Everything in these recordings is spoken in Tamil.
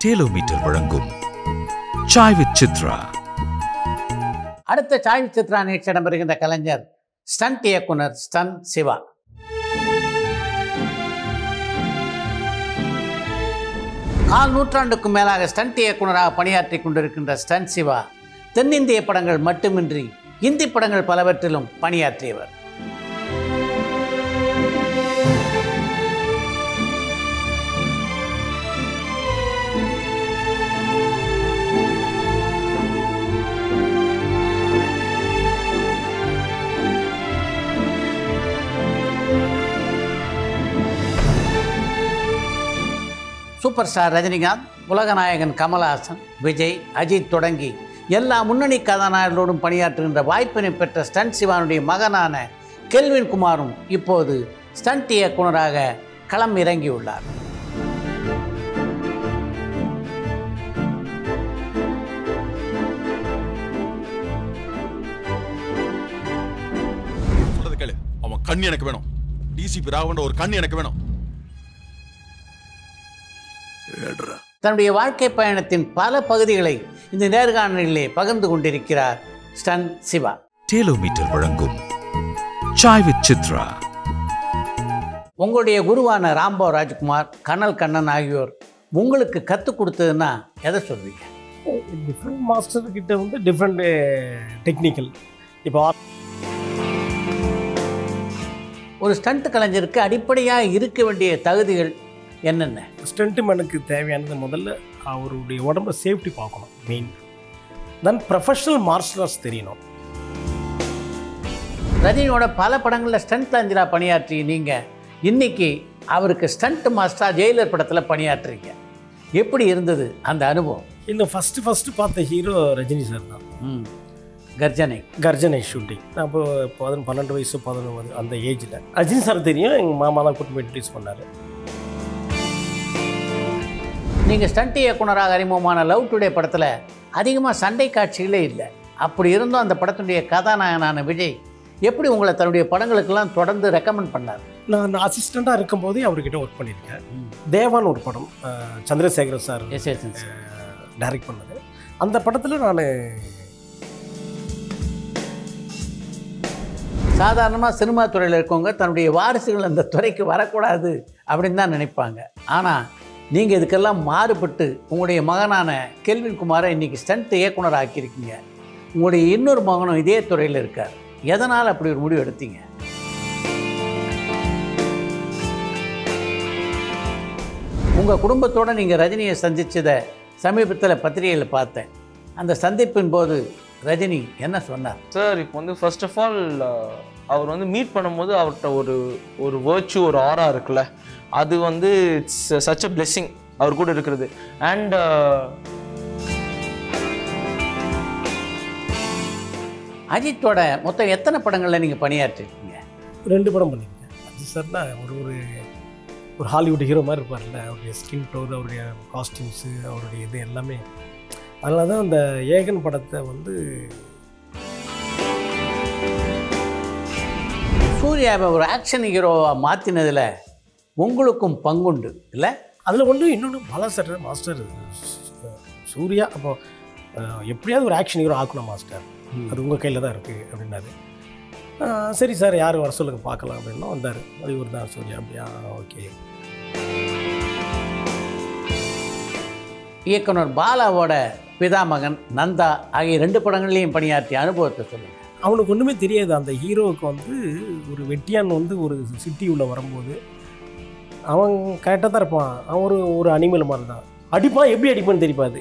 டேலோமீட்டர் வழங்கும் சாய் வித் சித்ரா அடுத்த சாய் சித்ரா நிகழ்ச்சி இடம்பெறுகின்ற கலைஞர் ஸ்டண்ட் இயக்குனர் ஸ்டன் சிவா கால் நூற்றாண்டுக்கும் மேலாக ஸ்டண்ட் இயக்குனராக பணியாற்றி கொண்டிருக்கின்ற ஸ்டன் சிவா தென்னிந்திய படங்கள் மட்டுமின்றி இந்தி படங்கள் பலவற்றிலும் பணியாற்றியவர் சூப்பர் ஸ்டார் ரஜினிகாந்த் உலகநாயகன் கமல்ஹாசன் விஜய் அஜித் தொடங்கி எல்லா முன்னணி கதாநாயகர்களோடும் பணியாற்றுகின்ற வாய்ப்பினை பெற்ற ஸ்டண்ட் சிவானுடைய மகனான கெல்வின் குமாரும் இப்போது ஸ்டண்ட் இயக்குனராக களம் இறங்கியுள்ளார் சொல்றது கேளு அவன் கண் எனக்கு வேணும் டிசிபி ராகவன்ற ஒரு கண் எனக்கு வேணும் ஏடுறா. தன்னுடைய வாழ்க்கை பயணத்தின் பல பகுதிகளை இந்த நேர்காணலிலே பகிர்ந்து கொண்டிருக்கிறார் ஸ்டன் சிவா டேலோமீட்டர் வழங்கும் சாய் வித் சித்ரா உங்களுடைய குருவான ராம்போ ராஜ்குமார் கனல் கண்ணன் ஆகியோர் உங்களுக்கு கற்றுக் கொடுத்ததுன்னா எதை சொல்வீங்க டிஃப்ரெண்ட் மாஸ்டர் கிட்ட வந்து டிஃப்ரெண்ட் டெக்னிக்கல் இப்போ ஒரு ஸ்டண்ட் கலைஞருக்கு அடிப்படையாக இருக்க வேண்டிய தகுதிகள் என்னென்ன ஸ்டண்ட் மேனுக்கு தேவையானது முதல்ல அவருடைய உடம்ப சேஃப்டி பார்க்கணும் main then professional martial arts தெரியணும் ரஜினியோட பல படங்களில் ஸ்டண்ட் கலைஞராக பணியாற்றி நீங்கள் இன்னைக்கு அவருக்கு ஸ்டண்ட் மாஸ்டர் ஜெயிலர் படத்தில் பணியாற்றுறீங்க எப்படி இருந்தது அந்த அனுபவம் இந்த ஃபஸ்ட்டு ஃபஸ்ட்டு பார்த்த ஹீரோ ரஜினி சார் தான் ம் கர்ஜனை கர்ஜனை ஷூட்டிங் நான் இப்போ பதினொன்று பன்னெண்டு வயசு பதினொன்று அந்த ஏஜில் ரஜினி சார் தெரியும் எங்கள் மாமா தான் கூட்டு போய் இன்ட்ரடியூஸ் பண்ணார் நீங்கள் ஸ்டண்ட் இயக்குனராக அறிமுகமான லவ் டுடே படத்தில் அதிகமாக சண்டை காட்சிகளே இல்லை அப்படி இருந்தும் அந்த படத்தினுடைய கதாநாயகனான விஜய் எப்படி உங்களை தன்னுடைய படங்களுக்கெல்லாம் தொடர்ந்து ரெக்கமெண்ட் பண்ணார் நான் அசிஸ்டண்ட்டாக இருக்கும்போதே அவர்கிட்ட ஒர்க் பண்ணியிருக்கேன் தேவான் ஒரு படம் அஹ், Chandrasekhar sir yes yes yes direct பண்ணது அந்த படத்தில் நான் சாதாரணமாக சினிமா துறையில் இருக்கவங்க தன்னுடைய வாரிசுகள் அந்த துறைக்கு வரக்கூடாது அப்படின்னு தான் நினைப்பாங்க ஆனால் நீங்கள் இதுக்கெல்லாம் மாறுபட்டு உங்களுடைய மகனான கெல்வின் குமாரை இன்றைக்கி ஸ்டண்ட் இயக்குனர் ஆக்கியிருக்கீங்க உங்களுடைய இன்னொரு மகனும் இதே துறையில் இருக்கார் எதனால் அப்படி ஒரு முடிவு எடுத்தீங்க உங்கள் குடும்பத்தோடு நீங்கள் ரஜினியை சந்திச்சதை சமீபத்தில் பத்திரிகையில் பார்த்தேன் அந்த சந்திப்பின் போது ரஜினி என்ன சொன்னார் சார் இப்போ வந்து ஃபர்ஸ்ட் ஆஃப் ஆல் அவர் வந்து மீட் பண்ணும்போது அவர்கிட்ட ஒரு ஒரு வேர்ச்சு ஒரு ஆரா இருக்குல்ல அது வந்து இட்ஸ் சச் அ பிளெஸ்ஸிங் அவர் கூட இருக்கிறது அண்ட் அஜித்தோட மொத்தம் எத்தனை படங்களில் நீங்கள் பணியாற்றிருக்கீங்க ரெண்டு படம் பண்ணியிருக்கேன் அது சார்னா ஒரு ஒரு ஒரு ஹாலிவுட் ஹீரோ மாதிரி இருப்பார்ல அவருடைய ஸ்கின் டோர் அவருடைய காஸ்டியூம்ஸு அவருடைய இது எல்லாமே அதனால தான் அந்த ஏகன் படத்தை வந்து சூர்யாவை ஒரு ஆக்ஷன் ஹீரோவாக மாற்றினதில் உங்களுக்கும் பங்குண்டு இல்லை அதில் ஒன்று இன்னொன்று பாலா சார் மாஸ்டர் சூர்யா அப்போ அஹ், எப்படியாவது ஒரு ஆக்ஷன் ஹீரோ ஆக்கணும் மாஸ்டர் அது உங்கள் கையில் தான் இருக்குது அப்படின்னாரு அஹ், சரி சார் யார் வர சொல்லுங்க பார்க்கலாம் அப்படின்னா வந்தார் அது இவர் தான் சூர்யா அப்படியா ஓகே இயக்குனர் பாலாவோட பிதாமகன் நந்தா ஆகிய ரெண்டு படங்கள்லையும் பணியாற்றிய அனுபவத்தை சொல்லுங்கள் அவனுக்கு ஒன்றுமே தெரியாது அந்த ஹீரோவுக்கு வந்து ஒரு வெட்டியான் வந்து ஒரு சிட்டி உள்ள வரும்போது அவன் கரெக்டாக தான் இருப்பான் அவன் ஒரு ஒரு அனிமல் மாதிரி தான் அடிப்பான் எப்படி அடிப்பான்னு தெரிப்பாது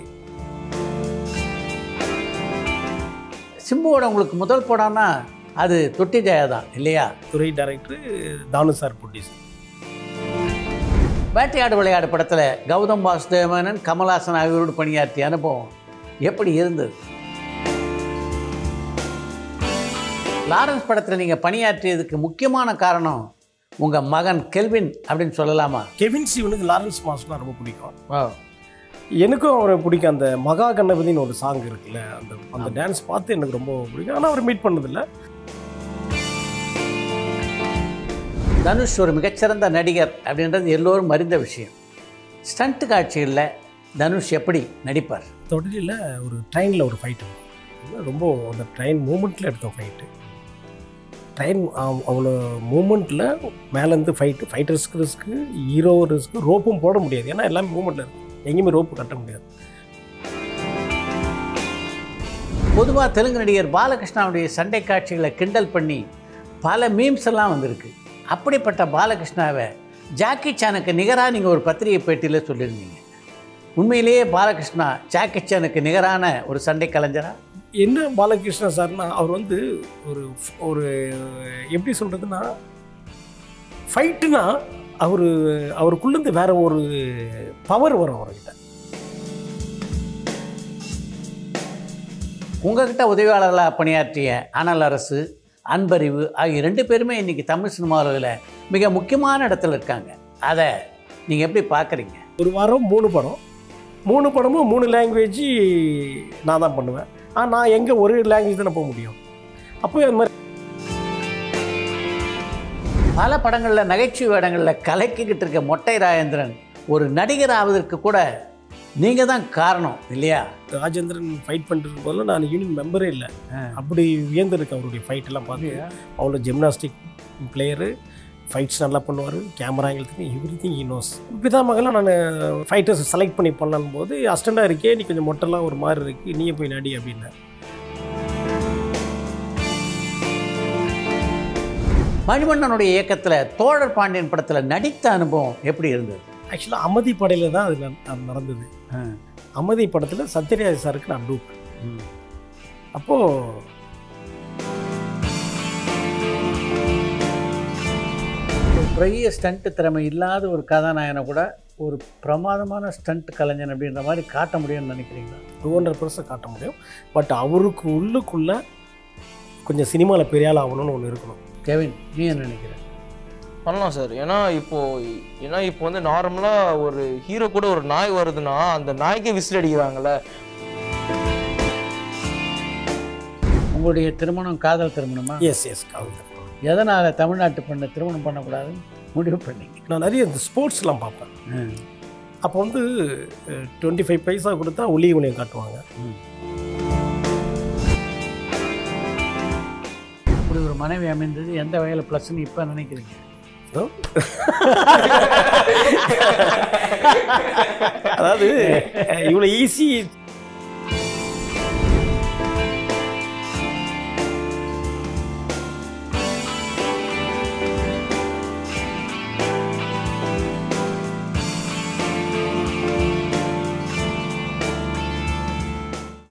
சிம்புவோட உங்களுக்கு முதல் படம்னா அது தொட்டி ஜெயா தான் இல்லையா துறை டைரக்டர் தானு சார் ப்ரொடியூசர் வேட்டையாடு விளையாடு படத்தில் கௌதம் வாசுதேவனன் கமல்ஹாசன் ஆகியோரோடு பணியாற்றிய அனுபவம் எப்படி இருந்தது லாரன்ஸ் படத்தில் நீங்கள் பணியாற்றியதுக்கு முக்கியமான காரணம் உங்கள் மகன் கெல்வின் அப்படின்னு சொல்லலாமா கெவின் சிவனுக்கு லாரன்ஸ் மாஸ்டர்னா ரொம்ப பிடிக்கும் எனக்கும் அவரை பிடிக்கும் அந்த மகா கணபதினு ஒரு சாங் இருக்குல்ல அந்த அந்த டான்ஸ் பார்த்து எனக்கு ரொம்ப பிடிக்கும் ஆனால் அவர் மீட் பண்ணதில்லை தனுஷ் ஒரு மிகச்சிறந்த நடிகர் அப்படின்றது எல்லோரும் அறிந்த விஷயம் ஸ்டண்ட் காட்சிகளில் தனுஷ் எப்படி நடிப்பார் தொடரில் ஒரு ட்ரெயினில் ஒரு ஃபைட்டு ரொம்ப அந்த ட்ரெயின் மூமெண்ட்டில் எடுத்த ஃபைட்டு ட்ரெயின் அவ்வளோ மூமெண்ட்டில் மேலேருந்து fight fight risk risk hero risk ரோப்பும் போட முடியாது ஏன்னா எல்லாமே மூமெண்ட்டில் இருக்கு எங்கேயுமே ரோப்பு கட்ட முடியாது பொதுவாக தெலுங்கு நடிகர் பாலகிருஷ்ணாவுடைய சண்டை காட்சிகளை கிண்டல் பண்ணி பல மீம்ஸ் எல்லாம் வந்திருக்கு அப்படிப்பட்ட பாலகிருஷ்ணாவை ஜாக்கி சானுக்கு நிகராக நீங்கள் ஒரு பத்திரிகை பேட்டியில் சொல்லியிருந்தீங்க உண்மையிலேயே பாலகிருஷ்ணா ஜாக்கி சானுக்கு நிகரான ஒரு சண்டை கலைஞரா என்ன பாலகிருஷ்ணன் சார்னா அவர் வந்து ஒரு ஒரு எப்படி சொல்கிறதுனா ஃபைட்டுனா அவர் அவருக்குள்ளேருந்து வேற ஒரு பவர் வரும் அவர்கிட்ட உங்ககிட்ட உதவியாளர்களாக பணியாற்றிய அனல் அரசு அன்பறிவு ஆகிய ரெண்டு பேருமே இன்றைக்கி தமிழ் சினிமாவில் மிக முக்கியமான இடத்துல இருக்காங்க அதை நீங்கள் எப்படி பார்க்குறீங்க ஒரு வாரம் மூணு படம் மூணு படமும் மூணு லாங்குவேஜ் நான் தான் பண்ணுவேன் ஆனால் நான் எங்கே ஒரு லாங்குவேஜ் தானே போக முடியும் அப்போ அந்த மாதிரி பல படங்களில் நகைச்சுவை வேடங்களில் கலக்கிக்கிட்டு இருக்க மொட்டை ராஜேந்திரன் ஒரு நடிகர் ஆவதற்கு கூட நீங்கள் தான் காரணம் இல்லையா ராஜேந்திரன் ஃபைட் பண்ணிட்டு போதில் நான் யூனியன் மெம்பரே இல்லை அப்படி வியந்திருக்கு அவருடைய ஃபைட் எல்லாம் பார்த்து அவ்வளோ ஜிம்னாஸ்டிக் பிளேயரு ஃபைட்ஸ் நல்லா பண்ணுவார் கேமரா எங்களுக்கு எவ்ரி திங் ஈனோஸ் இப்படி தான் மகளாக நான் ஃபைட்டர்ஸ் செலக்ட் பண்ணி பண்ணணும் போது அஸ்டண்டாக இருக்கே நீ கொஞ்சம் மொட்டெல்லாம் ஒரு மாதிரி இருக்கு நீயே போய் நடி அப்படின்னு மணிவண்ணனுடைய இயக்கத்தில் தோழர் பாண்டியன் படத்தில் நடித்த அனுபவம் எப்படி இருந்தது ஆக்சுவலாக அமதி படையில் தான் அது ந- அது நடந்தது அமதி படத்தில் சத்யராஜ் சாருக்கு நான் டூப் அப்போது ஒரு பெரிய ஸ்டண்ட் திறமை இல்லாத ஒரு கதாநாயகனை கூட ஒரு பிரமாதமான ஸ்டண்ட் கலைஞன் அப்படின்ற மாதிரி காட்ட முடியும்னு நினைக்கிறீங்களா டூ ஹண்ட்ரட் பர்சன்ட் காட்ட முடியும் பட் அவருக்கு உள்ளுக்குள்ளே கொஞ்சம் சினிமாவில் பெரிய ஆள் ஆகணும்னு ஒன்று இருக்கணும் கெவின் நீ என்ன நினைக்கிற பண்ணலாம் சார் ஏன்னா இப்போ ஏன்னா இப்போ வந்து நார்மலாக ஒரு ஹீரோ கூட ஒரு நாய் வருதுன்னா அந்த நாய்க்கே விசில் அடிக்கிறாங்கல்ல உங்களுடைய திருமணம் காதல் திருமணமா எஸ் எஸ் காவல் எதனால் தமிழ்நாட்டு பெண்ணை திருமணம் பண்ணக்கூடாதுன்னு முடிவு பண்ணீங்க நான் நிறைய இந்த ஸ்போர்ட்ஸ்லாம் பார்ப்பேன் அப்போ வந்து டுவெண்ட்டி ஃபைவ் பைசா கொடுத்தா ஒளி உலையம் காட்டுவாங்க இப்படி ஒரு மனைவி அமைந்தது எந்த வகையில் ப்ளஸ்ன்னு இப்போ நினைக்கிறீங்க So, அதாவது இவ்வளோ ஈஸி